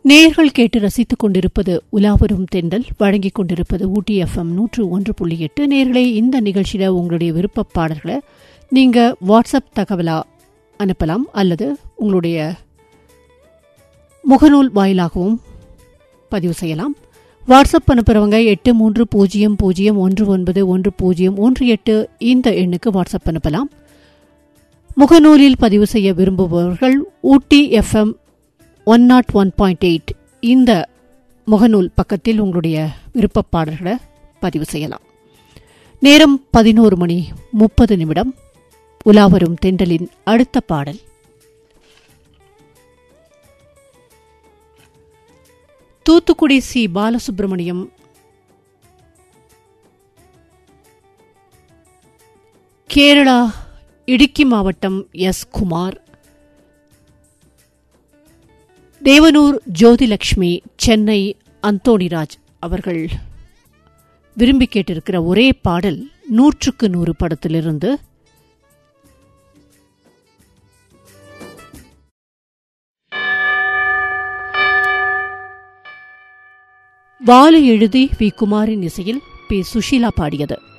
நேர்கள் கேட்டு ரசித்துக் கொண்டிருப்பது உலாவரும் தென்றல் வழங்கிக் கொண்டிருப்பது ஊட்டி எஃப்எம் நூற்று ஒன்று புள்ளி எட்டு நேர்களே இந்த நிகழ்ச்சியில உங்களுடைய விருப்ப பாடல்களை நீங்க வாட்ஸ்அப் தகவலா அனுப்பலாம் அல்லது உங்களுடைய முகநூல் வாயிலாகவும் பதிவு செய்யலாம் வாட்ஸ்அப் அனுப்புறவங்க எட்டு மூன்று பூஜ்ஜியம் பூஜ்ஜியம் ஒன்று ஒன்பது ஒன்று பூஜ்ஜியம் ஒன்று எட்டு இந்த எண்ணுக்கு வாட்ஸ்அப் அனுப்பலாம் முகநூலில் பதிவு செய்ய விரும்புபவர்கள் Ooty FM one naught one point eight இந்த முகநூல் பக்கத்தில் உங்களுடைய விருப்ப பாடல்களை பதிவு செய்யலாம் நேரம் பதினோரு மணி முப்பது நிமிடம் உலாவரும் தென்றலின் அடுத்த பாடல் தூத்துக்குடி சி பாலசுப்ரமணியம் கேரளா இடுக்கி மாவட்டம் எஸ் குமார் தேவனூர் ஜோதிலட்சுமி சென்னை அந்தோணிராஜ் அவர்கள் விரும்பி கேட்டிருக்கிற ஒரே பாடல் நூற்றுக்கு நூறு படத்திலிருந்து வாலு எழுதி வி குமாரின் இசையில் பி சுஷீலா பாடியது